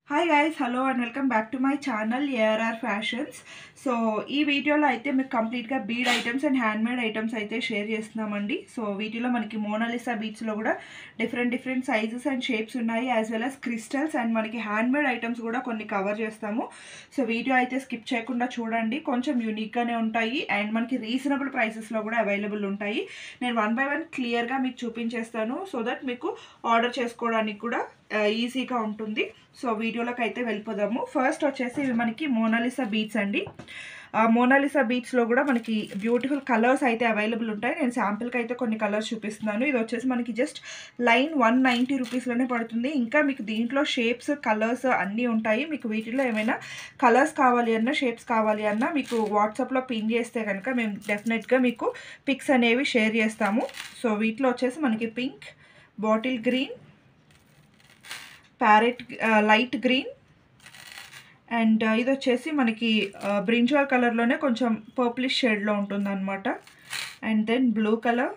hi guys hello and welcome back to my channel A R R fashions so ఈ వీడియోలో అయితే మీకు కంప్లీట్గా bead items and handmade items అయితే షేర్ చేస్తున్నామండి సో వీటిలో మనకి మోనాలిసా బీడ్స్లో కూడా different different sizes and shapes ఉన్నాయి as well as crystals and మనకి హ్యాండ్మేడ్ ఐటమ్స్ కూడా కొన్ని కవర్ చేస్తాము సో వీడియో అయితే స్కిప్ చేయకుండా చూడండి కొంచెం యూనిక్గానే ఉంటాయి అండ్ మనకి రీజనబుల్ ప్రైసెస్లో కూడా అవైలబుల్ ఉంటాయి నేను వన్ బై వన్ క్లియర్గా మీకు చూపించేస్తాను సో దట్ మీకు ఆర్డర్ చేసుకోవడానికి కూడా ఈజీగా ఉంటుంది సో వీడియోలోకి అయితే వెళ్ళిపోదాము ఫస్ట్ వచ్చేసి ఇవి మనకి మోనాలిసా బీట్స్ అండి ఆ మోనాలిసా బీట్స్లో కూడా మనకి బ్యూటిఫుల్ కలర్స్ అయితే అవైలబుల్ ఉంటాయి నేను శాంపిల్కి అయితే కొన్ని కలర్స్ చూపిస్తున్నాను ఇది వచ్చేసి మనకి జస్ట్ లైన్ వన్ నైంటీ రూపీస్లోనే పడుతుంది ఇంకా మీకు దీంట్లో షేప్స్ కలర్స్ అన్నీ ఉంటాయి మీకు వీటిలో ఏమైనా కలర్స్ కావాలి అన్నా షేప్స్ కావాలి అన్నా మీకు వాట్సాప్లో పిన్ చేస్తే కనుక మేము డెఫినెట్గా మీకు పిక్స్ అనేవి షేర్ చేస్తాము సో వీటిలో వచ్చేసి మనకి pink bottle green parrot light green and ఇది వచ్చేసి మనకి బ్రింజాల్ కలర్లోనే కొంచెం పర్ప్లిష్ షేడ్లో ఉంటుంది అనమాట and then blue colour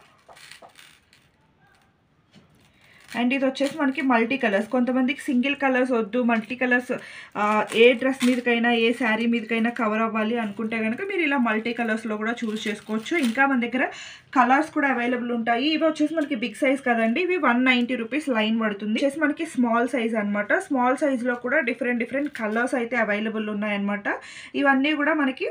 and ఇది వచ్చేసి మనకి మల్టీ కలర్స్ కొంతమందికి సింగిల్ కలర్స్ వద్దు మల్టీ కలర్స్ ఏ డ్రెస్ మీదకైనా ఏ శారీ మీదకైనా కవర్ అవ్వాలి అనుకుంటే కనుక మీరు ఇలా మల్టీ కలర్స్లో కూడా చూస్ చేసుకోవచ్చు ఇంకా మన దగ్గర కలర్స్ కూడా అవైలబుల్ ఉంటాయి ఇవి వచ్చేసి మనకి బిగ్ సైజ్ కదండి ఇవి వన్ నైంటీ రూపీస్ లైన్ పడుతుంది వచ్చేసి మనకి స్మాల్ సైజ్ అనమాట స్మాల్ సైజ్లో కూడా డిఫరెంట్ డిఫరెంట్ కలర్స్ అయితే అవైలబుల్ ఉన్నాయన్నమాట ఇవన్నీ కూడా మనకి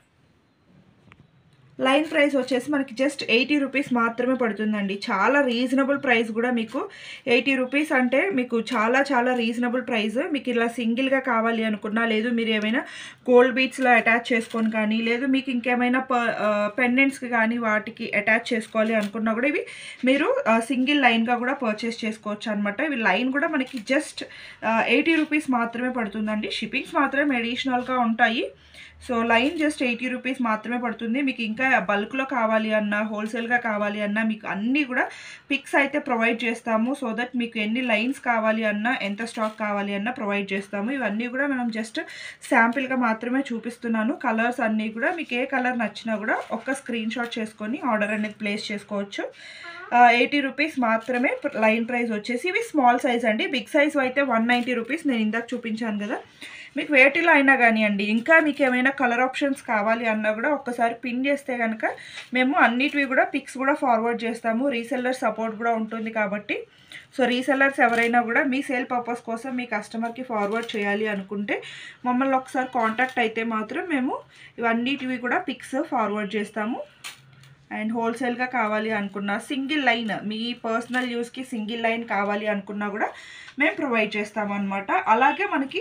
లైన్ ప్రైస్ వచ్చేసి మనకి జస్ట్ ఎయిటీ రూపీస్ మాత్రమే పడుతుందండి చాలా రీజనబుల్ ప్రైస్ కూడా మీకు ఎయిటీ రూపీస్ అంటే మీకు చాలా చాలా రీజనబుల్ ప్రైస్ మీకు ఇలా సింగిల్గా కావాలి అనుకున్నా లేదు మీరు ఏమైనా గోల్డ్ బీట్స్లో అటాచ్ చేసుకొని కానీ లేదు మీకు ఇంకేమైనా ప పెండెంట్స్కి కానీ వాటికి అటాచ్ చేసుకోవాలి అనుకున్నా కూడా ఇవి మీరు సింగిల్ లైన్గా కూడా పర్చేస్ చేసుకోవచ్చు అనమాట ఇవి లైన్ కూడా మనకి జస్ట్ ఎయిటీ రూపీస్ మాత్రమే పడుతుందండి షిప్పింగ్స్ మాత్రమే అడిషనల్గా ఉంటాయి so line just eighty rupees మాత్రమే పడుతుంది మీకు ఇంకా బల్క్లో కావాలి అన్నా హోల్సేల్గా కావాలి అన్నా మీకు అన్నీ కూడా పిక్స్ అయితే ప్రొవైడ్ చేస్తాము సో దట్ మీకు ఎన్ని లైన్స్ కావాలి అన్నా ఎంత స్టాక్ కావాలి అన్నా ప్రొవైడ్ చేస్తాము ఇవన్నీ కూడా మనం జస్ట్ శాంపిల్గా మాత్రమే చూపిస్తున్నాను కలర్స్ అన్నీ కూడా మీకు ఏ కలర్ నచ్చినా కూడా ఒక్క స్క్రీన్ షాట్ చేసుకొని ఆర్డర్ అనేది ప్లేస్ చేసుకోవచ్చు ఎయిటీ రూపీస్ మాత్రమే లైన్ ప్రైస్ వచ్చేసి ఇవి స్మాల్ సైజ్ అండి బిగ్ సైజ్ అయితే వన్ నైంటీ రూపీస్ నేను ఇందాక చూపించాను కదా మీకు వేటిలో అయినా కానివ్వండి ఇంకా మీకు ఏమైనా కలర్ ఆప్షన్స్ కావాలి అన్నా కూడా ఒక్కసారి పిన్ చేస్తే కనుక మేము అన్నిటివి కూడా పిక్స్ కూడా ఫార్వర్డ్ చేస్తాము రీసెల్లర్ సపోర్ట్ కూడా ఉంటుంది కాబట్టి సో రీసెల్లర్స్ ఎవరైనా కూడా మీ సేల్ పర్పస్ కోసం మీ కస్టమర్కి ఫార్వర్డ్ చేయాలి అనుకుంటే మమ్మల్ని ఒకసారి కాంటాక్ట్ అయితే మాత్రం మేము ఇవన్నిటివి కూడా పిక్స్ ఫార్వర్డ్ చేస్తాము అండ్ హోల్సేల్గా కావాలి అనుకున్నా సింగిల్ లైన్ మీ పర్సనల్ యూస్కి సింగిల్ లైన్ కావాలి అనుకున్నా కూడా మేము ప్రొవైడ్ చేస్తామన్నమాట అలాగే మనకి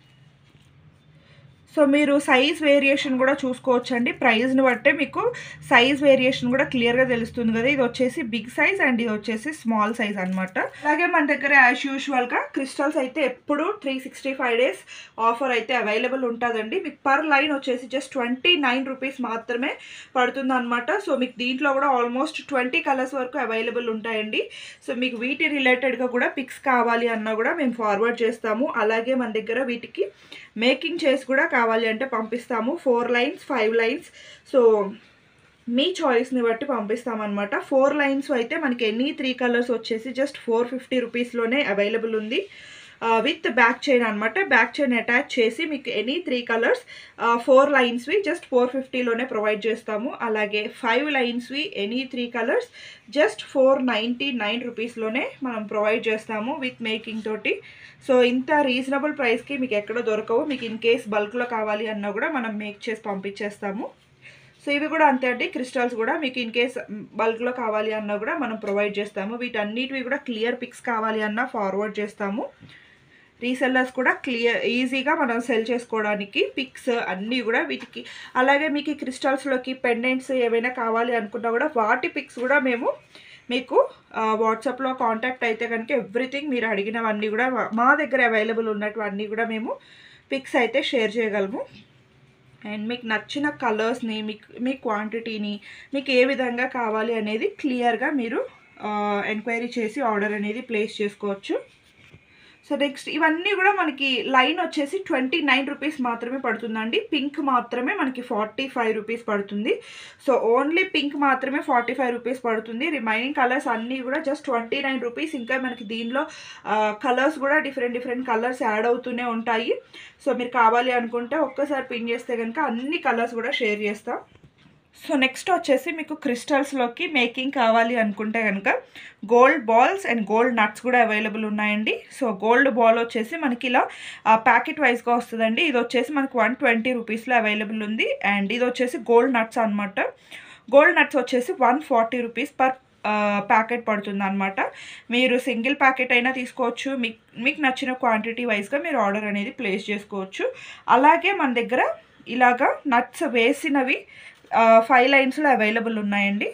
సో మీరు సైజ్ వేరియేషన్ కూడా చూసుకోవచ్చండి ప్రైస్ని బట్టే మీకు సైజ్ వేరియేషన్ కూడా క్లియర్గా తెలుస్తుంది కదా ఇది వచ్చేసి బిగ్ సైజ్ అండ్ ఇది వచ్చేసి స్మాల్ సైజ్ అనమాట అలాగే మన దగ్గర యాజ్ యూజువల్గా క్రిస్టల్స్ అయితే ఎప్పుడు three sixty five days offer అయితే అవైలబుల్ ఉంటుందండి మీకు పర్ లైన్ వచ్చేసి జస్ట్ ట్వంటీ నైన్ రూపీస్ మాత్రమే పడుతుంది అనమాట సో మీకు దీంట్లో కూడా ఆల్మోస్ట్ ట్వంటీ కలర్స్ వరకు అవైలబుల్ ఉంటాయండి సో మీకు వీటి రిలేటెడ్గా కూడా పిక్స్ కావాలి అన్నా కూడా మేము ఫార్వర్డ్ చేస్తాము అలాగే మన దగ్గర వీటికి మేకింగ్ చేసి కూడా కావాలి అంటే పంపిస్తాము four lines five lines so మీ చాయిస్ని బట్టి పంపిస్తామన్నమాట ఫోర్ లైన్స్ అయితే మనకి ఎనీ త్రీ కలర్స్ వచ్చేసి జస్ట్ ఫోర్ ఫిఫ్టీ రూపీస్లోనే అవైలబుల్ ఉంది విత్ బ్యాక్ చైన్ అనమాట బ్యాక్ చైన్ అటాచ్ చేసి మీకు ఎనీ త్రీ కలర్స్ ఫోర్ లైన్స్వి జస్ట్ ఫోర్ ఫిఫ్టీలోనే ప్రొవైడ్ చేస్తాము అలాగే ఫైవ్ లైన్స్వి any three colours just four ninety nine రూపీస్లోనే మనం ప్రొవైడ్ చేస్తాము విత్ మేకింగ్ తోటి సో ఇంత రీజనబుల్ ప్రైస్కి మీకు ఎక్కడ దొరకవు మీకు ఇన్ కేస్ బల్క్లో కావాలి అన్నా కూడా మనం మేక్ చేసి పంపించేస్తాము సో ఇవి కూడా అంతే అండి క్రిస్టల్స్ కూడా మీకు ఇన్ కేస్ బల్క్లో కావాలి అన్నా కూడా మనం ప్రొవైడ్ చేస్తాము వీటన్నిటివి కూడా క్లియర్ పిక్స్ కావాలి అన్నా ఫార్వర్డ్ చేస్తాము రీసెల్లర్స్ కూడా క్లియర్ ఈజీగా మనం సెల్ చేసుకోవడానికి పిక్స్ అన్నీ కూడా వీటికి అలాగే మీకు ఈ క్రిస్టల్స్లోకి పెండెంట్స్ ఏమైనా కావాలి అనుకున్నా కూడా వాటి పిక్స్ కూడా మేము మీకు వాట్సాప్లో కాంటాక్ట్ అయితే కనుక ఎవ్రీథింగ్ మీరు అడిగినవన్నీ కూడా మా దగ్గర అవైలబుల్ ఉన్నటువన్నీ కూడా మేము పిక్స్ అయితే షేర్ చేయగలము అండ్ మీకు నచ్చిన కలర్స్ని మీకు మీ క్వాంటిటీని మీకు ఏ విధంగా కావాలి అనేది క్లియర్గా మీరు ఎంక్వైరీ చేసి ఆర్డర్ అనేది ప్లేస్ చేసుకోవచ్చు సో నెక్స్ట్ ఇవన్నీ కూడా మనకి లైన్ వచ్చేసి ట్వంటీ నైన్ రూపీస్ మాత్రమే పడుతుందండి పింక్ మాత్రమే మనకి ఫార్టీ ఫైవ్ రూపీస్ పడుతుంది సో ఓన్లీ పింక్ మాత్రమే ఫార్టీ ఫైవ్ రూపీస్ పడుతుంది రిమైనింగ్ కలర్స్ అన్నీ కూడా జస్ట్ ట్వంటీ నైన్ రూపీస్ ఇంకా మనకి దీనిలో కలర్స్ కూడా డిఫరెంట్ డిఫరెంట్ కలర్స్ యాడ్ అవుతూనే ఉంటాయి సో మీరు కావాలి అనుకుంటే ఒక్కసారి పిన్ చేస్తే కనుక అన్ని కలర్స్ కూడా షేర్ చేస్తాం సో నెక్స్ట్ వచ్చేసి మీకు క్రిస్టల్స్లోకి మేకింగ్ కావాలి అనుకుంటే కనుక gold balls and gold nuts కూడా అవైలబుల్ ఉన్నాయండి సో గోల్డ్ బాల్ వచ్చేసి మనకి ఇలా ప్యాకెట్ వైజ్గా వస్తుందండి ఇది వచ్చేసి మనకి వన్ ట్వంటీ రూపీస్లో అవైలబుల్ ఉంది అండ్ ఇది వచ్చేసి గోల్డ్ నట్స్ అనమాట గోల్డ్ నట్స్ వచ్చేసి one forty rupees per packet పడుతుంది అనమాట మీరు సింగిల్ ప్యాకెట్ అయినా తీసుకోవచ్చు మీకు మీకు నచ్చిన క్వాంటిటీ వైజ్గా మీరు ఆర్డర్ అనేది ప్లేస్ చేసుకోవచ్చు అలాగే మన దగ్గర ఇలాగా నట్స్ వేసినవి ఫైవ్ లైన్స్లో అవైలబుల్ ఉన్నాయండి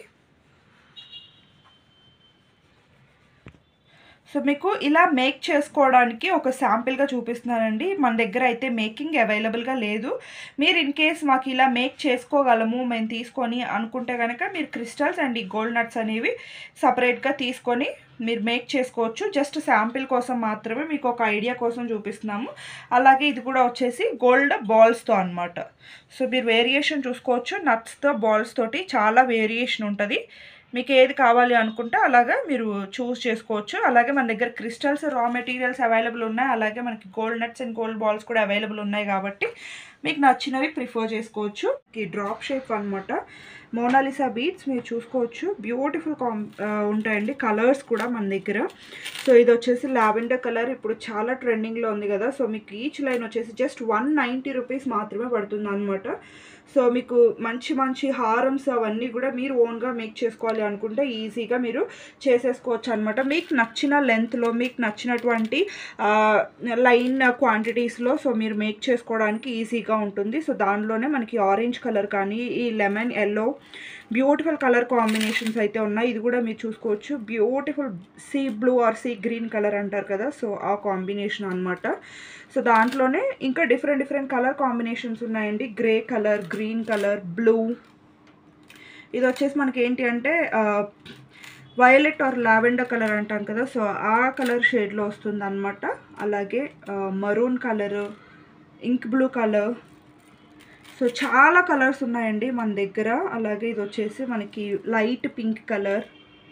సో మీకు ఇలా మేక్ చేసుకోవడానికి ఒక శాంపిల్గా చూపిస్తున్నానండి మన దగ్గర అయితే మేకింగ్ అవైలబుల్గా లేదు మీరు ఇన్ కేస్ మాకు ఇలా మేక్ చేసుకోగలము మేము తీసుకొని అనుకుంటే కనుక మీరు క్రిస్టల్స్ అండ్ ఈ గోల్డ్ నట్స్ అనేవి సపరేట్గా తీసుకొని మీరు మేక్ చేసుకోవచ్చు జస్ట్ శాంపిల్ కోసం మాత్రమే మీకు ఒక ఐడియా కోసం చూపిస్తున్నాము అలాగే ఇది కూడా వచ్చేసి గోల్డ్ బాల్స్తో అనమాట సో మీరు వేరియేషన్ చూసుకోవచ్చు నట్స్తో బాల్స్ తోటి చాలా వేరియేషన్ ఉంటుంది మీకు ఏది కావాలి అనుకుంటే అలాగా మీరు చూస్ చేసుకోవచ్చు అలాగే మన దగ్గర క్రిస్టల్స్ రా మెటీరియల్స్ అవైలబుల్ ఉన్నాయి అలాగే మనకి gold nuts and gold balls కూడా అవైలబుల్ ఉన్నాయి కాబట్టి మీకు నచ్చినవి ప్రిఫర్ చేసుకోవచ్చు ఈ డ్రాప్ షేప్ అనమాట మోనాలిసా బీడ్స్ మీరు చూసుకోవచ్చు బ్యూటిఫుల్ కాం ఉంటాయండి కలర్స్ కూడా మన దగ్గర సో ఇది వచ్చేసి లావెండర్ కలర్ ఇప్పుడు చాలా ట్రెండింగ్లో ఉంది కదా సో మీకు ఈచ్ లైన్ వచ్చేసి జస్ట్ వన్ నైంటీ రూపీస్ మాత్రమే పడుతుంది అనమాట సో మీకు మంచి మంచి హారమ్స్ అవన్నీ కూడా మీరు ఓన్గా మేక్ చేసుకోవాలి అనుకుంటే ఈజీగా మీరు చేసేసుకోవచ్చు అనమాట మీకు నచ్చిన లెంత్లో మీకు నచ్చినటువంటి లైన్ క్వాంటిటీస్లో సో మీరు మేక్ చేసుకోవడానికి ఈజీగా ఉంటుంది సో దానిలోనే మనకి ఆరెంజ్ కలర్ కానీ ఈ lemon yellow beautiful colour combinations అయితే ఉన్నాయి ఇది కూడా మీరు చూసుకోవచ్చు beautiful sea blue or sea green colour అంటారు కదా సో ఆ కాంబినేషన్ అనమాట సో దాంట్లోనే ఇంకా డిఫరెంట్ డిఫరెంట్ కలర్ కాంబినేషన్స్ ఉన్నాయండి grey colour green colour blue ఇది వచ్చేసి మనకి ఏంటి అంటే వయలెట్ ఆర్ లావెండర్ కలర్ అంటాం కదా సో ఆ కలర్ షేడ్లో వస్తుంది అనమాట అలాగే maroon colour ink blue colour so చాలా కలర్స్ ఉన్నాయండి మన దగ్గర అలాగే ఇది వచ్చేసి మనకి light pink colour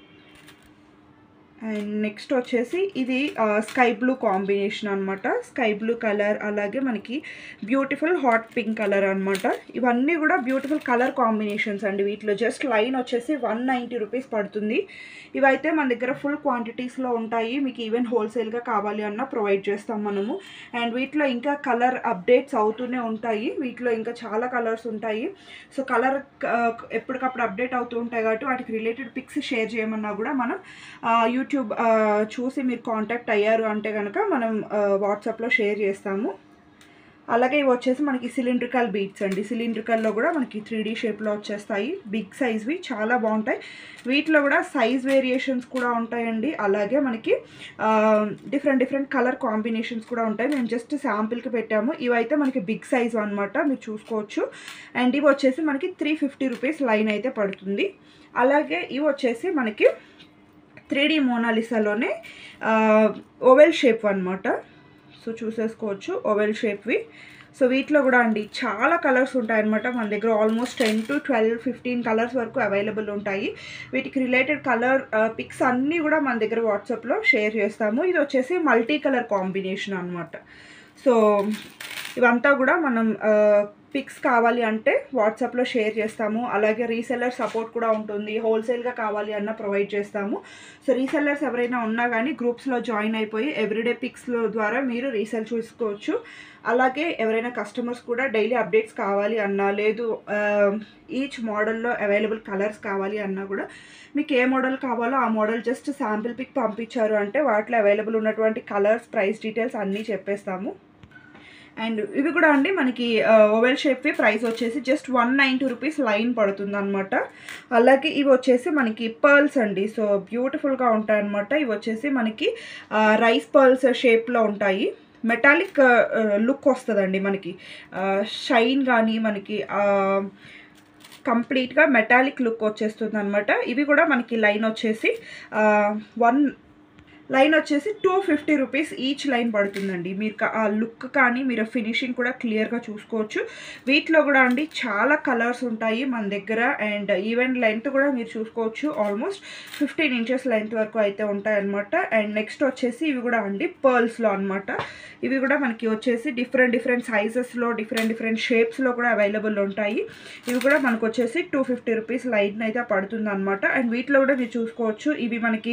and next వచ్చేసి ఇది స్కై బ్లూ కాంబినేషన్ అనమాట స్కై బ్లూ కలర్ అలాగే మనకి బ్యూటిఫుల్ హాట్ పింక్ కలర్ అనమాట ఇవన్నీ కూడా బ్యూటిఫుల్ కలర్ కాంబినేషన్స్ అండి వీటిలో జస్ట్ లైన్ వచ్చేసి వన్ నైంటీ రూపీస్ పడుతుంది ఇవైతే మన దగ్గర ఫుల్ క్వాంటిటీస్లో ఉంటాయి మీకు ఈవెన్ హోల్సేల్గా కావాలి అన్న ప్రొవైడ్ చేస్తాం మనము అండ్ వీటిలో ఇంకా కలర్ అప్డేట్స్ అవుతూనే ఉంటాయి వీటిలో ఇంకా చాలా కలర్స్ ఉంటాయి సో కలర్ ఎప్పటికప్పుడు అప్డేట్ అవుతూ ఉంటాయి కాబట్టి వాటికి రిలేటెడ్ పిక్స్ షేర్ చేయమన్నా కూడా మనం యూట్యూబ్ చూసి మీరు కాంటాక్ట్ అయ్యారు అంటే కనుక మనం వాట్సాప్లో షేర్ చేస్తాము అలాగే ఇవి వచ్చేసి మనకి సిలిండ్రికల్ బీట్స్ అండి సిలిండ్రికల్లో కూడా మనకి త్రీ డీ షేప్లో వచ్చేస్తాయి బిగ్ సైజ్వి చాలా బాగుంటాయి వీటిలో కూడా సైజ్ వేరియేషన్స్ కూడా ఉంటాయండి అలాగే మనకి డిఫరెంట్ డిఫరెంట్ కలర్ కాంబినేషన్స్ కూడా ఉంటాయి మేము జస్ట్ శాంపిల్కి పెట్టాము ఇవైతే మనకి బిగ్ సైజ్ అనమాట మీరు చూసుకోవచ్చు అండ్ ఇవి వచ్చేసి మనకి త్రీ ఫిఫ్టీ రూపీస్ లైన్ అయితే పడుతుంది అలాగే ఇవి వచ్చేసి మనకి త్రీ డీ మోనాలిసాలోనే ఓవెల్ షేప్ అనమాట సో చూసేసుకోవచ్చు ఓవెల్ షేప్వి సో వీటిలో కూడా అండి చాలా కలర్స్ ఉంటాయి అనమాట మన దగ్గర almost ten to twelve fifteen colours వరకు అవైలబుల్ ఉంటాయి వీటికి రిలేటెడ్ కలర్ పిక్స్ అన్నీ కూడా మన దగ్గర వాట్సాప్లో షేర్ చేస్తాము ఇది వచ్చేసి మల్టీ కలర్ కాంబినేషన్ అనమాట సో ఇవంతా కూడా మనం పిక్స్ కావాలి అంటే వాట్సాప్లో షేర్ చేస్తాము అలాగే రీసెల్లర్ సపోర్ట్ కూడా ఉంటుంది హోల్సేల్గా కావాలి అన్న ప్రొవైడ్ చేస్తాము సో రీసెల్లర్స్ ఎవరైనా ఉన్నా కానీ గ్రూప్స్లో జాయిన్ అయిపోయి ఎవ్రీడే పిక్స్ ద్వారా మీరు రీసెల్ చూసుకోవచ్చు అలాగే ఎవరైనా కస్టమర్స్ కూడా డైలీ అప్డేట్స్ కావాలి అన్నా లేదు ఈచ్ మోడల్లో అవైలబుల్ కలర్స్ కావాలి అన్నా కూడా మీకు ఏ మోడల్ కావాలో ఆ మోడల్ జస్ట్ శాంపిల్ పిక్ పంపించారు అంటే వాటిలో అవైలబుల్ ఉన్నటువంటి కలర్స్ ప్రైస్ డీటెయిల్స్ అన్నీ చెప్పేస్తాము అండ్ ఇవి కూడా అండి మనకి ఓవెల్ షేప్వి ప్రైస్ వచ్చేసి just one ninety rupees line పడుతుంది అనమాట అలాగే ఇవి వచ్చేసి మనకి పర్ల్స్ అండి సో బ్యూటిఫుల్గా ఉంటాయి అనమాట ఇవి వచ్చేసి మనకి రైస్ పర్ల్స్ షేప్లో ఉంటాయి మెటాలిక్ లుక్ వస్తుందండి మనకి షైన్ కానీ మనకి కంప్లీట్గా మెటాలిక్ లుక్ వచ్చేస్తుంది అనమాట ఇవి కూడా మనకి లైన్ వచ్చేసి వన్ లైన్ వచ్చేసి two fifty rupees each line పడుతుందండి మీరు కా- ఆ లుక్ కానీ మీరు ఫినిషింగ్ కూడా క్లియర్గా చూసుకోవచ్చు వీటిలో కూడా అండి చాలా కలర్స్ ఉంటాయి మన దగ్గర అండ్ ఈవెన్ లెంత్ కూడా మీరు చూసుకోవచ్చు ఆల్మోస్ట్ ఫిఫ్టీన్ ఇంచెస్ లెంత్ వరకు అయితే ఉంటాయి అనమాట అండ్ నెక్స్ట్ వచ్చేసి ఇవి కూడా అండి పర్ల్స్లో అనమాట ఇవి కూడా మనకి వచ్చేసి డిఫరెంట్ డిఫరెంట్ సైజెస్లో డిఫరెంట్ డిఫరెంట్ షేప్స్లో కూడా అవైలబుల్ ఉంటాయి ఇవి కూడా మనకు వచ్చేసి టూ ఫిఫ్టీ రూపీస్ లైన్ అయితే పడుతుంది అనమాట అండ్ వీటిలో కూడా మీరు చూసుకోవచ్చు ఇవి మనకి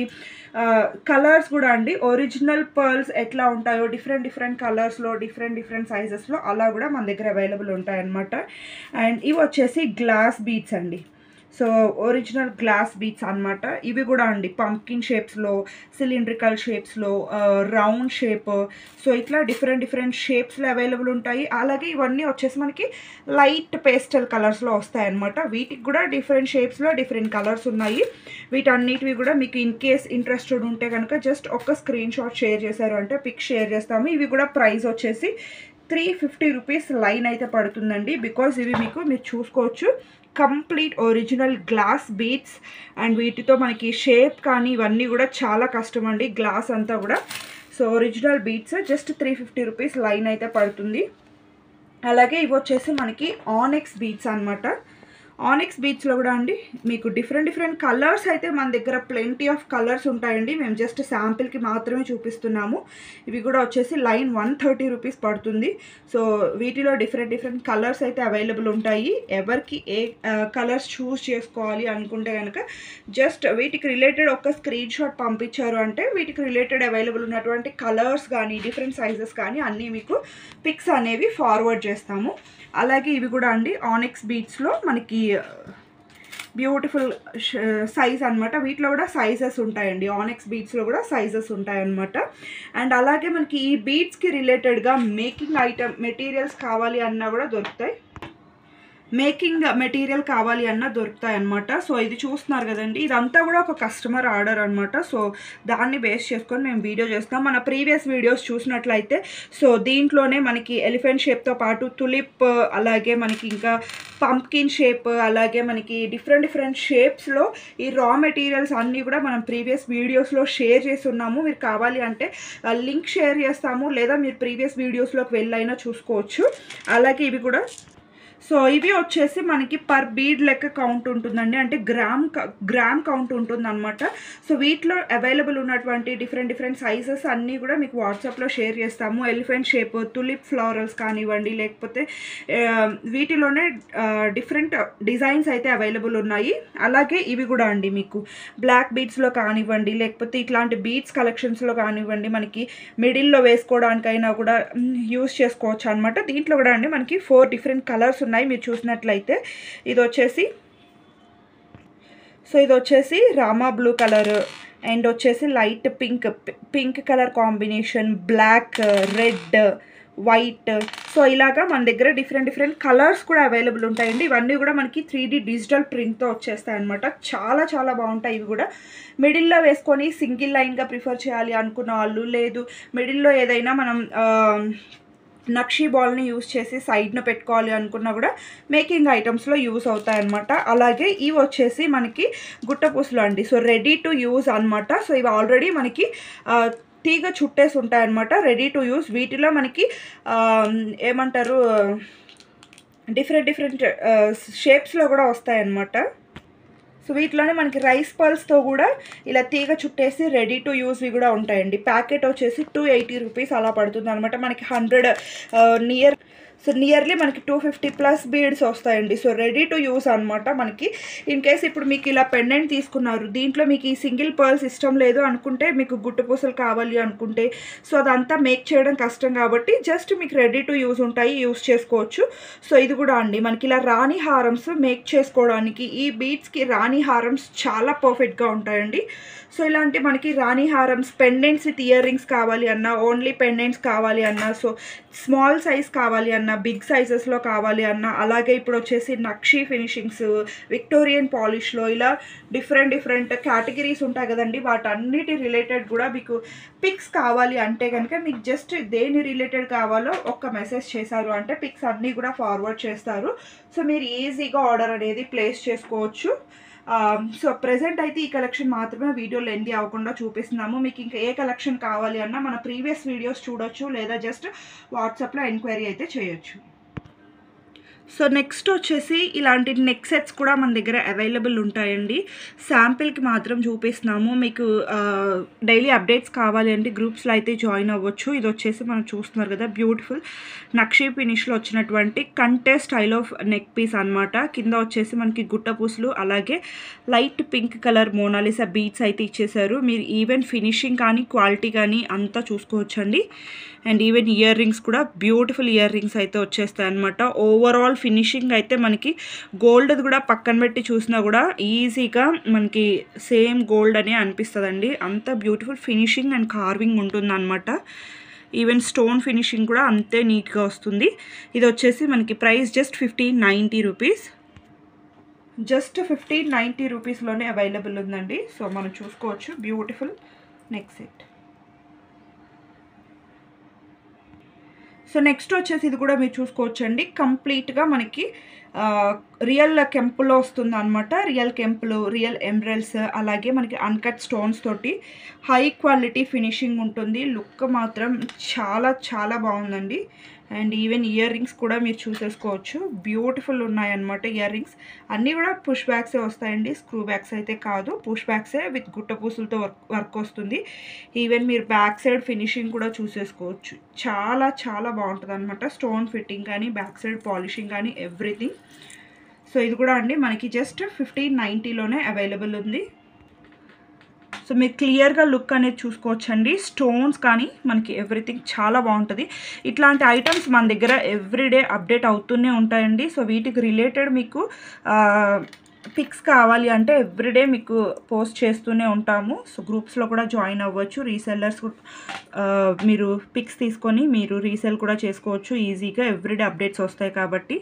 కలర్స్ కూడా అండి ఒరిజినల్ పర్ల్స్ ఎట్లా ఉంటాయో డిఫరెంట్ డిఫరెంట్ కలర్స్లో డిఫరెంట్ డిఫరెంట్ సైజెస్లో అలా కూడా మన దగ్గర అవైలబుల్ ఉంటాయి అనమాట అండ్ ఇవి వచ్చేసి గ్లాస్ బీట్స్ అండి సో ఒరిజినల్ గ్లాస్ బీట్స్ అన్నమాట ఇవి కూడా అండి పంకిన్ షేప్స్లో సిలిండ్రికల్ షేప్స్లో రౌండ్ షేప్ సో ఇట్లా డిఫరెంట్ డిఫరెంట్ షేప్స్లో అవైలబుల్ ఉంటాయి అలాగే ఇవన్నీ వచ్చేసి మనకి లైట్ పేస్టల్ కలర్స్లో వస్తాయి అన్నమాట వీటికి కూడా డిఫరెంట్ షేప్స్లో డిఫరెంట్ కలర్స్ ఉన్నాయి వీటన్నిటివి కూడా మీకు ఇన్ కేస్ ఇంట్రెస్టెడ్ ఉంటే కనుక జస్ట్ ఒక స్క్రీన్ షాట్ షేర్ చేశారు అంటే పిక్ షేర్ చేస్తాము ఇవి కూడా ప్రైస్ వచ్చేసి త్రీ ఫిఫ్టీ రూపీస్ లైన్ అయితే పడుతుందండి బికాజ్ ఇవి మీకు మీరు చూసుకోవచ్చు complete original glass beads and వీటితో మనకి షేప్ కానీ ఇవన్నీ కూడా చాలా కష్టం అండి గ్లాస్ అంతా కూడా so original beads just three fifty rupees line అయితే పడుతుంది అలాగే ఇవి వచ్చేసి మనకి ఆనెక్స్ బీట్స్ అనమాట ఆనెక్స్ బీచ్లో కూడా అండి మీకు డిఫరెంట్ డిఫరెంట్ కలర్స్ అయితే మన దగ్గర ప్లెంటీ ఆఫ్ కలర్స్ ఉంటాయండి మేము జస్ట్ శాంపిల్కి మాత్రమే చూపిస్తున్నాము ఇవి కూడా వచ్చేసి లైన్ వన్ థర్టీ రూపీస్ పడుతుంది సో వీటిలో డిఫరెంట్ డిఫరెంట్ కలర్స్ అయితే అవైలబుల్ ఉంటాయి ఎవరికి ఏ కలర్స్ చూస్ చేసుకోవాలి అనుకుంటే కనుక జస్ట్ వీటికి రిలేటెడ్ ఒక స్క్రీన్ షాట్ పంపించారు అంటే వీటికి రిలేటెడ్ అవైలబుల్ ఉన్నటువంటి కలర్స్ కానీ డిఫరెంట్ సైజెస్ కానీ అన్నీ మీకు పిక్స్ అనేవి ఫార్వర్డ్ చేస్తాము అలాగే ఇవి కూడా అండి ఆనిక్స్ బీట్స్లో మనకి బ్యూటిఫుల్ సైజ్ అన్నమాట వీటిలో కూడా సైజెస్ ఉంటాయండి ఆనెక్స్ బీట్స్లో కూడా సైజెస్ ఉంటాయన్నమాట అండ్ అలాగే మనకి ఈ బీట్స్కి రిలేటెడ్గా మేకింగ్ ఐటమ్ మెటీరియల్స్ కావాలి అన్నా కూడా దొరుకుతాయి మేకింగ్ మెటీరియల్ కావాలి అన్న దొరుకుతాయి అనమాట సో ఇది చూస్తున్నారు కదండి ఇదంతా కూడా ఒక కస్టమర్ ఆర్డర్ అనమాట సో దాన్ని బేస్ చేసుకొని మేము వీడియో చేస్తాం మన ప్రీవియస్ వీడియోస్ చూసినట్లయితే సో దీంట్లోనే మనకి ఎలిఫెంట్ షేప్తో పాటు తులిప్ అలాగే మనకి ఇంకా పంప్కిన్ షేప్ అలాగే మనకి డిఫరెంట్ డిఫరెంట్ షేప్స్లో ఈ రా మెటీరియల్స్ అన్నీ కూడా మనం ప్రీవియస్ వీడియోస్లో షేర్ చేసి ఉన్నాము మీరు కావాలి అంటే లింక్ షేర్ చేస్తాము లేదా మీరు ప్రీవియస్ వీడియోస్లోకి వెళ్ళైనా చూసుకోవచ్చు అలాగే ఇవి కూడా సో ఇవి వచ్చేసి మనకి పర్ బీడ్ లెక్క కౌంట్ ఉంటుందండి అంటే గ్రామ్ క- గ్రామ్ కౌంట్ ఉంటుంది అనమాట సో వీటిలో అవైలబుల్ ఉన్నటువంటి డిఫరెంట్ డిఫరెంట్ సైజెస్ అన్నీ కూడా మీకు వాట్సాప్లో షేర్ చేస్తాము ఎలిఫెంట్ షేప్ తులిప్ ఫ్లవరల్స్ కానివ్వండి లేకపోతే ఆ, వీటిలోనే డిఫరెంట్ డిజైన్స్ అయితే అవైలబుల్ ఉన్నాయి అలాగే ఇవి కూడా అండి మీకు బ్లాక్ బీడ్స్లో కానివ్వండి లేకపోతే ఇట్లాంటి బీడ్స్ కలెక్షన్స్లో కానివ్వండి మనకి మిడిల్లో వేసుకోవడానికైనా కూడా యూస్ చేసుకోవచ్చు అనమాట దీంట్లో కూడా అండి మనకి ఫోర్ డిఫరెంట్ కలర్స్ ఉన్నాయి మీరు చూసినట్లయితే ఇది వచ్చేసి సో ఇది వచ్చేసి రామా బ్లూ కలర్ అండ్ వచ్చేసి light pink pink colour combination black red white so ఇలాగా మన దగ్గర డిఫరెంట్ డిఫరెంట్ కలర్స్ కూడా అవైలబుల్ ఉంటాయండి ఇవన్నీ కూడా మనకి త్రీ డి డిజిటల్ ప్రింట్తో వచ్చేస్తాయి అనమాట చాలా చాలా బాగుంటాయి ఇవి కూడా మిడిల్లో వేసుకొని సింగిల్ లైన్గా ప్రిఫర్ చేయాలి అనుకున్న వాళ్ళు లేదు మిడిల్లో ఏదైనా మనం ఆ, నక్షీ బాల్ని యూస్ చేసి సైడ్న పెట్టుకోవాలి అనుకున్నా కూడా మేకింగ్ ఐటమ్స్లో యూస్ అవుతాయి అనమాట అలాగే ఇవి వచ్చేసి మనకి గుట్టపూసలు అండి సో రెడీ టు యూజ్ అనమాట సో ఇవి ఆల్రెడీ మనకి ఆ, తీగ చుట్టేసి ఉంటాయన్నమాట రెడీ టు యూస్ వీటిలో మనకి ఆ, ఏమంటారు డిఫరెంట్ డిఫరెంట్ షేప్స్లో కూడా వస్తాయన్నమాట సో వీటిలోనే మనకి రైస్ పల్స్తో కూడా ఇలా తీగ చుట్టేసి రెడీ టు యూస్వి కూడా ఉంటాయండి ప్యాకెట్ వచ్చేసి టూ ఎయిటీ రూపీస్ అలా పడుతుంది అనమాట మనకి హండ్రెడ్ నియర్ సో నియర్లీ మనకి టూ ఫిఫ్టీ ప్లస్ బీడ్స్ వస్తాయండి సో రెడీ టు యూస్ అనమాట మనకి ఇన్ కేస్ ఇప్పుడు మీకు ఇలా పెండెంట్ తీసుకున్నారు దీంట్లో మీకు ఈ సింగిల్ పర్ల్స్ ఇష్టం లేదు అనుకుంటే మీకు గుట్టు పూసలు కావాలి అనుకుంటే సో అదంతా మేక్ చేయడం కష్టం కాబట్టి జస్ట్ మీకు రెడీ టు యూస్ ఉంటాయి యూస్ చేసుకోవచ్చు సో ఇది కూడా అండి మనకి ఇలా రాణి హారమ్స్ మేక్ చేసుకోవడానికి ఈ బీడ్స్కి రాణి హారమ్స్ చాలా పర్ఫెక్ట్గా ఉంటాయండి సో ఇలాంటి మనకి రాణి హారమ్స్ పెండెంట్స్ విత్ ఇయర్ రింగ్స్ కావాలి అన్నా ఓన్లీ పెండెంట్స్ కావాలి అన్నా సో స్మాల్ సైజ్ కావాలి అన్నా బిగ్ సైజెస్లో కావాలి అన్నా అలాగే ఇప్పుడు వచ్చేసి నక్షీ ఫినిషింగ్స్ విక్టోరియన్ పాలిష్లో ఇలా డిఫరెంట్ డిఫరెంట్ కేటగిరీస్ ఉంటాయి కదండి వాటన్నిటి రిలేటెడ్ కూడా మీకు పిక్స్ కావాలి అంటే కనుక మీకు జస్ట్ దేని రిలేటెడ్ కావాలో ఒక్క మెసేజ్ చేశారు అంటే పిక్స్ అన్నీ కూడా ఫార్వర్డ్ చేస్తారు సో మీరు ఈజీగా ఆర్డర్ అనేది ప్లేస్ చేసుకోవచ్చు సో ప్రజెంట్ అయితే ఈ కలెక్షన్ మాత్రమే వీడియో లెంది అవ్వకుండా చూపిస్తున్నాము మీకు ఇంకా ఏ కలెక్షన్ కావాలి అన్నా మన ప్రీవియస్ వీడియోస్ చూడొచ్చు లేదా జస్ట్ వాట్సాప్లో ఎంక్వైరీ అయితే చేయొచ్చు సో నెక్స్ట్ వచ్చేసి ఇలాంటి నెక్ సెట్స్ కూడా మన దగ్గర అవైలబుల్ ఉంటాయండి శాంపిల్కి మాత్రం చూపిస్తున్నాము మీకు డైలీ అప్డేట్స్ కావాలి అంటే గ్రూప్స్లో అయితే జాయిన్ అవ్వచ్చు ఇది వచ్చేసి మనం చూస్తున్నారు కదా బ్యూటిఫుల్ నక్షీ ఫినిష్లో వచ్చినటువంటి కంటే స్టైల్ ఆఫ్ నెక్ పీస్ అనమాట కింద వచ్చేసి మనకి గుట్ట పూసలు అలాగే light pink colour Mona Lisa beads అయితే ఇచ్చేసారు మీరు ఈవెన్ ఫినిషింగ్ కానీ క్వాలిటీ కానీ అంతా చూసుకోవచ్చండి అండ్ ఈవెన్ ఇయర్ రింగ్స్ కూడా బ్యూటిఫుల్ ఇయర్ రింగ్స్ అయితే వచ్చేస్తాయి అనమాట ఓవరాల్ ఫినిషింగ్ అయితే మనకి గోల్డ్ కూడా పక్కన పెట్టి చూసినా కూడా ఈజీగా మనకి సేమ్ గోల్డ్ అని అనిపిస్తుందండి అంత బ్యూటిఫుల్ ఫినిషింగ్ అండ్ కార్వింగ్ ఉంటుందన్నమాట ఈవెన్ స్టోన్ ఫినిషింగ్ కూడా అంతే నీట్గా వస్తుంది ఇది వచ్చేసి మనకి price just fifteen ninety rupees just fifteen ninety రూపీస్లోనే అవైలబుల్ ఉందండి సో మనం చూసుకోవచ్చు beautiful neck set so next వచ్చేసి ఇది కూడా మీరు చూసుకోవచ్చండి కంప్లీట్గా మనకి రియల్ కెంపులో వస్తుంది అనమాట రియల్ కెంపులు రియల్ ఎమరల్స్ అలాగే మనకి అన్కట్ స్టోన్స్ తోటి హై క్వాలిటీ ఫినిషింగ్ ఉంటుంది లుక్ మాత్రం చాలా చాలా బాగుందండి అండ్ ఈవెన్ ఇయర్ రింగ్స్ కూడా మీరు చూసేసుకోవచ్చు బ్యూటిఫుల్ ఉన్నాయన్నమాట ఇయర్ రింగ్స్ అన్నీ కూడా పుష్ బ్యాగ్సే వస్తాయండి స్క్రూ బ్యాగ్స్ అయితే కాదు పుష్ బ్యాగ్సే విత్ గుట్ట పూసలతో వర్క్ వర్క్ వస్తుంది ఈవెన్ మీరు బ్యాక్ సైడ్ ఫినిషింగ్ కూడా చూసేసుకోవచ్చు చాలా చాలా బాగుంటుంది అనమాట స్టోన్ ఫిట్టింగ్ కానీ బ్యాక్ సైడ్ పాలిషింగ్ కానీ ఎవ్రీథింగ్ సో ఇది కూడా అండి మనకి జస్ట్ ఫిఫ్టీన్ నైంటీలోనే అవైలబుల్ ఉంది సో మీరు క్లియర్గా లుక్ అనేది చూసుకోవచ్చండి స్టోన్స్ కానీ మనకి ఎవ్రీథింగ్ చాలా బాగుంటుంది ఇట్లాంటి ఐటమ్స్ మన దగ్గర ఎవ్రీడే అప్డేట్ అవుతూనే ఉంటాయండి సో వీటికి రిలేటెడ్ మీకు పిక్స్ కావాలి అంటే ఎవ్రీడే మీకు పోస్ట్ చేస్తూనే ఉంటాము సో గ్రూప్స్లో కూడా జాయిన్ అవ్వచ్చు రీసెల్లర్స్ మీరు పిక్స్ తీసుకొని మీరు రీసెల్ కూడా చేసుకోవచ్చు ఈజీగా ఎవ్రీడే అప్డేట్స్ వస్తాయి కాబట్టి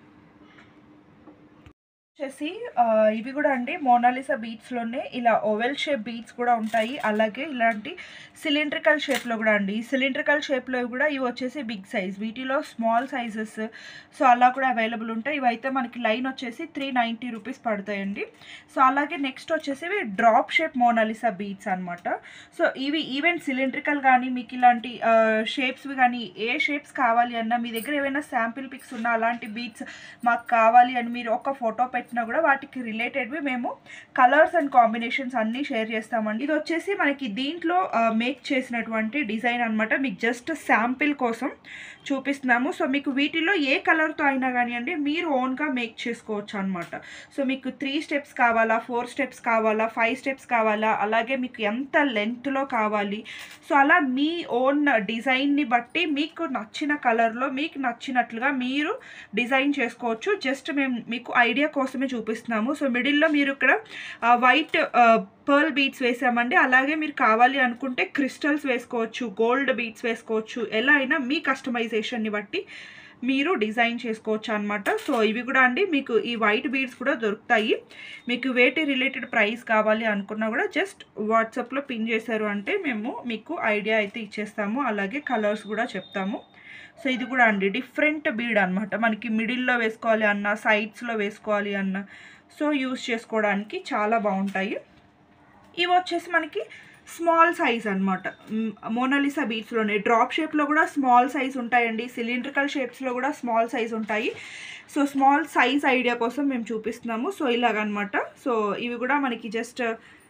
వచ్చేసి ఇవి కూడా అండి మోనాలిసా బీట్స్లోనే ఇలా ఓవెల్ షేప్ బీట్స్ కూడా ఉంటాయి అలాగే ఇలాంటి సిలిండ్రికల్ షేప్లో కూడా అండి సిలిండ్రికల్ షేప్లో కూడా ఇవి వచ్చేసి బిగ్ సైజ్ వీటిలో స్మాల్ సైజెస్ సో అలా కూడా అవైలబుల్ ఉంటాయి ఇవైతే మనకి లైన్ వచ్చేసి త్రీ నైంటీ రూపీస్ పడతాయండి సో అలాగే నెక్స్ట్ వచ్చేసి ఇవి డ్రాప్ షేప్ మోనాలిసా బీట్స్ అనమాట సో ఇవి ఈవెన్ సిలిండ్రికల్ కానీ మీకు ఇలాంటి షేప్స్ కానీ ఏ షేప్స్ కావాలి అన్నా మీ దగ్గర ఏమైనా శాంపిల్ పిక్స్ ఉన్నా అలాంటి బీట్స్ మాకు కావాలి అని మీరు ఒక ఫోటో పెట్టినా కూడా వాటికి రిలేటెడ్వి మేము కలర్స్ అండ్ కాంబినేషన్స్ అన్నీ షేర్ చేస్తామండి ఇది వచ్చేసి మనకి దీంట్లో మేక్ చేసినటువంటి డిజైన్ అనమాట మీకు జస్ట్ శాంపిల్ కోసం చూపిస్తున్నాము సో మీకు వీటిలో ఏ కలర్తో అయినా కానివ్వండి మీరు ఓన్గా మేక్ చేసుకోవచ్చు అనమాట సో మీకు త్రీ స్టెప్స్ కావాలా ఫోర్ స్టెప్స్ కావాలా ఫైవ్ స్టెప్స్ కావాలా అలాగే మీకు ఎంత లెంత్లో కావాలి సో అలా మీ ఓన్ డిజైన్ని బట్టి మీకు నచ్చిన కలర్లో మీకు నచ్చినట్లుగా మీరు డిజైన్ చేసుకోవచ్చు జస్ట్ మేము మీకు ఐడియా కోసమే చూపిస్తున్నాము సో మిడిల్లో మీరు ఇక్కడ వైట్ పర్ల్ బీట్స్ వేసామండి అలాగే మీరు కావాలి అనుకుంటే క్రిస్టల్స్ వేసుకోవచ్చు గోల్డ్ బీట్స్ వేసుకోవచ్చు ఎలా అయినా మీ కస్టమైజేషన్ని బట్టి మీరు డిజైన్ చేసుకోవచ్చు అనమాట సో ఇవి కూడా అండి మీకు ఈ వైట్ బీడ్స్ కూడా దొరుకుతాయి మీకు వేటి రిలేటెడ్ ప్రైస్ కావాలి అనుకున్నా కూడా జస్ట్ వాట్సాప్లో పిన్ చేశారు అంటే మేము మీకు ఐడియా అయితే ఇచ్చేస్తాము అలాగే కలర్స్ కూడా చెప్తాము సో ఇది కూడా అండి డిఫరెంట్ బీడ్ అనమాట మనకి మిడిల్లో వేసుకోవాలి అన్న సైడ్స్లో వేసుకోవాలి అన్న సో యూస్ చేసుకోవడానికి చాలా బాగుంటాయి ఇవి వచ్చేసి మనకి స్మాల్ సైజ్ అనమాట మోనాలిసా బీట్స్లోనే డ్రాప్ షేప్లో కూడా స్మాల్ సైజ్ ఉంటాయండి సిలిండ్రికల్ షేప్స్లో కూడా స్మాల్ సైజ్ ఉంటాయి సో స్మాల్ సైజ్ ఐడియా కోసం మేము చూపిస్తున్నాము సో ఇలాగనమాట సో ఇవి కూడా మనకి జస్ట్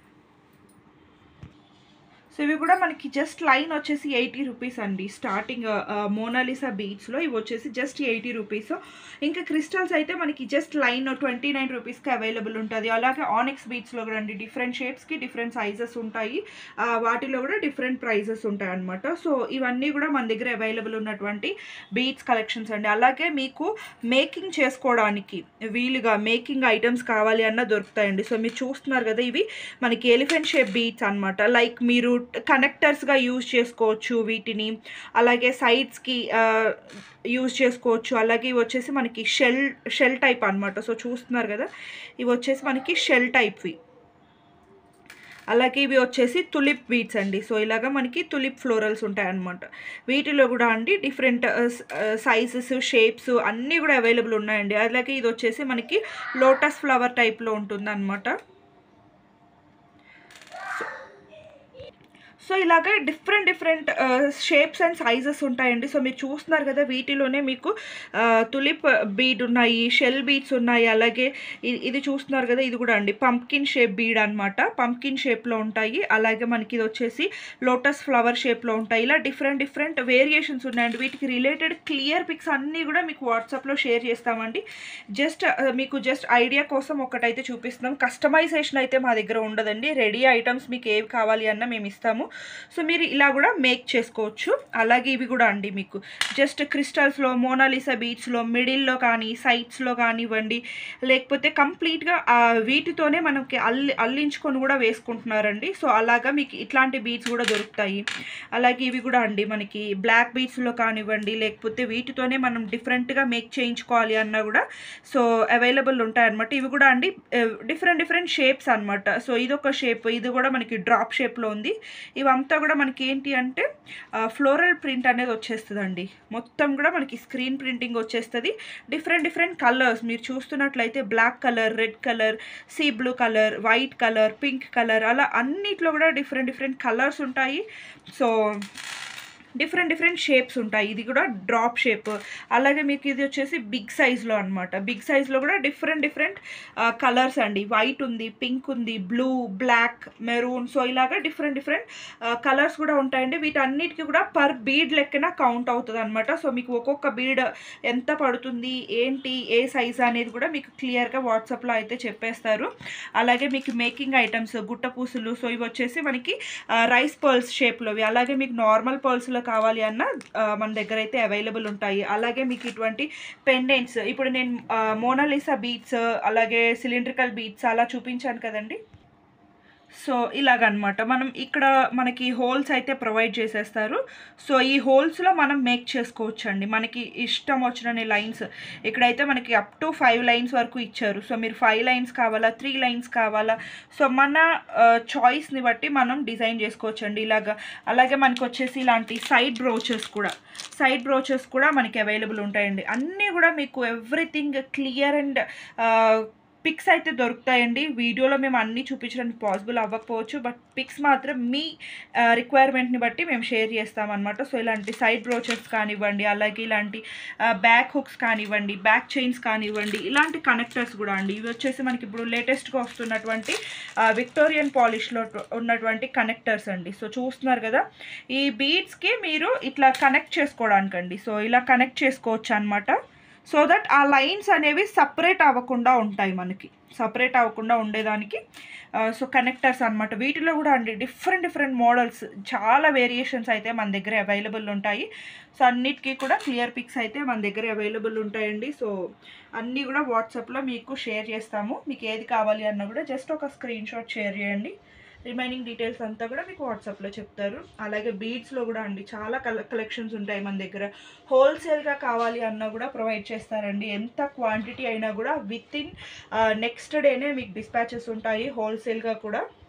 సో ఇవి కూడా మనకి జస్ట్ లైన్ వచ్చేసి ఎయిటీ రూపీస్ అండి స్టార్టింగ్ మోనాలిసా బీట్స్లో ఇవి వచ్చేసి జస్ట్ ఎయిటీ రూపీస్ ఇంకా క్రిస్టల్స్ అయితే మనకి జస్ట్ లైన్ ట్వంటీ నైన్ రూపీస్కి అవైలబుల్ ఉంటుంది అలాగే ఆనిక్స్ బీట్స్లో కూడా అండి డిఫరెంట్ షేప్స్కి డిఫరెంట్ సైజెస్ ఉంటాయి వాటిలో కూడా డిఫరెంట్ ప్రైజెస్ ఉంటాయి అనమాట సో ఇవన్నీ కూడా మన దగ్గర అవైలబుల్ ఉన్నటువంటి బీట్స్ కలెక్షన్స్ అండి అలాగే మీకు మేకింగ్ చేసుకోవడానికి వీలుగా మేకింగ్ ఐటమ్స్ కావాలి అన్న దొరుకుతాయండి సో మీరు చూస్తున్నారు కదా ఇవి మనకి ఎలిఫెంట్ షేప్ బీట్స్ అనమాట లైక్ మీరు కనెక్టర్స్గా యూజ్ చేసుకోవచ్చు వీటిని అలాగే సైడ్స్కి యూజ్ చేసుకోవచ్చు అలాగే ఇవి వచ్చేసి మనకి షెల్ షెల్ టైప్ అనమాట సో చూస్తున్నారు కదా ఇవి వచ్చేసి మనకి షెల్ టైప్వి అలాగే ఇవి వచ్చేసి తులిప్ బీట్స్ అండి సో ఇలాగా మనకి తులిప్ ఫ్లోరల్స్ ఉంటాయి అన్నమాట వీటిలో కూడా అండి డిఫరెంట్ సైజెస్ షేప్స్ అన్నీ కూడా అవైలబుల్ ఉన్నాయండి అలాగే ఇది వచ్చేసి మనకి లోటస్ ఫ్లవర్ టైప్లో ఉంటుంది అనమాట సో ఇలాగే different different shapes and sizes ఉంటాయండి సో మీరు చూస్తున్నారు కదా వీటిలోనే మీకు తులిప్ బీడ్ ఉన్నాయి షెల్ బీడ్స్ ఉన్నాయి అలాగే ఇ- ఇది చూస్తున్నారు కదా ఇది కూడా అండి పంప్కిన్ షేప్ బీడ్ అనమాట పంప్కిన్ షేప్లో ఉంటాయి అలాగే మనకి ఇది వచ్చేసి లోటస్ ఫ్లవర్ షేప్లో ఉంటాయి ఇలా డిఫరెంట్ డిఫరెంట్ వేరియేషన్స్ ఉన్నాయండి వీటికి రిలేటెడ్ క్లియర్ పిక్స్ అన్నీ కూడా మీకు వాట్సాప్లో షేర్ చేస్తామండి జస్ట్ మీకు జస్ట్ ఐడియా కోసం ఒకటైతే చూపిస్తున్నాం కస్టమైజేషన్ అయితే మా దగ్గర ఉండదండి రెడీ ఐటమ్స్ మీకు ఏవి కావాలి అన్న మేము ఇస్తాము సో మీరు ఇలా కూడా మేక్ చేసుకోవచ్చు అలాగే ఇవి కూడా అండి మీకు జస్ట్ క్రిస్టల్స్లో మోనాలిసా బీట్స్లో మిడిల్లో కానీ సైడ్స్లో కానివ్వండి లేకపోతే కంప్లీట్గా వీటితోనే మనకి అల్లి అల్లించుకొని కూడా వేసుకుంటున్నారండి సో అలాగా మీకు ఇట్లాంటి బీట్స్ కూడా దొరుకుతాయి అలాగే ఇవి కూడా అండి మనకి బ్లాక్ బీట్స్లో కానివ్వండి లేకపోతే వీటితోనే మనం డిఫరెంట్గా మేక్ చేయించుకోవాలి అన్నా కూడా సో అవైలబుల్ ఉంటాయన్నమాట ఇవి కూడా అండి డిఫరెంట్ డిఫరెంట్ షేప్స్ అనమాట సో ఇది ఒక షేప్ ఇది కూడా మనకి డ్రాప్ షేప్లో ఉంది ఇవంతా కూడా మనకి ఏంటి అంటే ఫ్లోరల్ ప్రింట్ అనేది వచ్చేస్తుందండి మొత్తం కూడా మనకి స్క్రీన్ ప్రింటింగ్ వచ్చేస్తుంది డిఫరెంట్ డిఫరెంట్ కలర్స్ మీరు చూస్తున్నట్లయితే black colour red colour sea blue colour white colour pink colour అలా అన్నిట్లో కూడా డిఫరెంట్ డిఫరెంట్ కలర్స్ ఉంటాయి సో డిఫరెంట్ డిఫరెంట్ షేప్స్ ఉంటాయి ఇది కూడా డ్రాప్ షేప్ అలాగే మీకు ఇది వచ్చేసి బిగ్ సైజ్లో అనమాట బిగ్ సైజ్లో కూడా డిఫరెంట్ డిఫరెంట్ కలర్స్ అండి వైట్ ఉంది పింక్ ఉంది బ్లూ బ్లాక్ మెరూన్ సో ఇలాగా డిఫరెంట్ డిఫరెంట్ కలర్స్ కూడా ఉంటాయండి వీటన్నిటికీ కూడా పర్ బీడ్ లెక్కన కౌంట్ అవుతుంది అనమాట సో మీకు ఒక్కొక్క బీడ్ ఎంత పడుతుంది ఏంటి ఏ సైజ్ అనేది కూడా మీకు క్లియర్గా వాట్సాప్లో అయితే చెప్పేస్తారు అలాగే మీకు మేకింగ్ ఐటమ్స్ గుట్ట పూసలు సో ఇవి వచ్చేసి మనకి రైస్ పర్ల్స్ షేప్లోవి అలాగే మీకు నార్మల్ పర్ల్స్లో కావాలి అన్న ఆ, మన దగ్గర అయితే అవైలబుల్ ఉంటాయి అలాగే మీకు ఇటువంటి పెండెంట్స్ ఇప్పుడు నేను మోనాలిసా బీట్స్ అలాగే సిలిండ్రికల్ బీట్స్ అలా చూపించాను కదండి సో ఇలాగనమాట మనం ఇక్కడ మనకి హోల్స్ అయితే ప్రొవైడ్ చేసేస్తారు సో ఈ హోల్స్లో మనం మేక్ చేసుకోవచ్చు అండి మనకి ఇష్టం వచ్చిన లైన్స్ ఇక్కడైతే మనకి అప్ టు ఫైవ్ లైన్స్ వరకు ఇచ్చారు సో మీరు ఫైవ్ లైన్స్ కావాలా త్రీ లైన్స్ కావాలా సో మన చాయిస్ని బట్టి మనం డిజైన్ చేసుకోవచ్చు అండి ఇలాగా అలాగే మనకి వచ్చేసి ఇలాంటి సైడ్ బ్రోచెస్ కూడా సైడ్ బ్రోచెస్ కూడా మనకి అవైలబుల్ ఉంటాయండి అన్నీ కూడా మీకు ఎవ్రీథింగ్ క్లియర్ అండ్ పిక్స్ అయితే దొరుకుతాయండి వీడియోలో మేము అన్నీ చూపించడానికి పాసిబుల్ అవ్వకపోవచ్చు బట్ పిక్స్ మాత్రం మీ రిక్వైర్మెంట్ని బట్టి మేము షేర్ చేస్తామన్నమాట సో ఇలాంటి సైడ్ బ్రోచెస్ కానివ్వండి అలాగే ఇలాంటి బ్యాక్ హుక్స్ కానివ్వండి బ్యాక్ చైన్స్ కానివ్వండి ఇలాంటి కనెక్టర్స్ కూడా అండి ఇవి వచ్చేసి మనకి ఇప్పుడు లేటెస్ట్గా వస్తున్నటువంటి విక్టోరియన్ పాలిష్లో ఉన్నటువంటి కనెక్టర్స్ అండి సో చూస్తున్నారు కదా ఈ బీడ్స్కి మీరు ఇట్లా కనెక్ట్ చేసుకోవడానికండి సో ఇలా కనెక్ట్ చేసుకోవచ్చు అనమాట సో దట్ ఆ లైన్స్ అనేవి సపరేట్ అవ్వకుండా ఉంటాయి మనకి సపరేట్ అవ్వకుండా ఉండేదానికి సో కనెక్టర్స్ అన్నమాట వీటిలో కూడా అండి డిఫరెంట్ డిఫరెంట్ మోడల్స్ చాలా వేరియేషన్స్ అయితే మన దగ్గర అవైలబుల్ ఉంటాయి సో అన్నిటికీ కూడా క్లియర్ పిక్స్ అయితే మన దగ్గర అవైలబుల్ ఉంటాయండి సో అన్నీ కూడా వాట్సాప్లో మీకు షేర్ చేస్తాము మీకు ఏది కావాలి అన్నా కూడా జస్ట్ ఒక స్క్రీన్ షాట్ షేర్ చేయండి రిమైనింగ్ డీటెయిల్స్ అంతా కూడా మీకు వాట్సాప్లో చెప్తారు అలాగే బీడ్స్లో కూడా అండి చాలా కల కలెక్షన్స్ ఉంటాయి మన దగ్గర హోల్సేల్గా కావాలి అన్నా కూడా ప్రొవైడ్ చేస్తారండి ఎంత క్వాంటిటీ అయినా కూడా విత్ ఇన్ నెక్స్ట్ డేనే మీకు డిస్పాచెస్ ఉంటాయి హోల్సేల్గా కూడా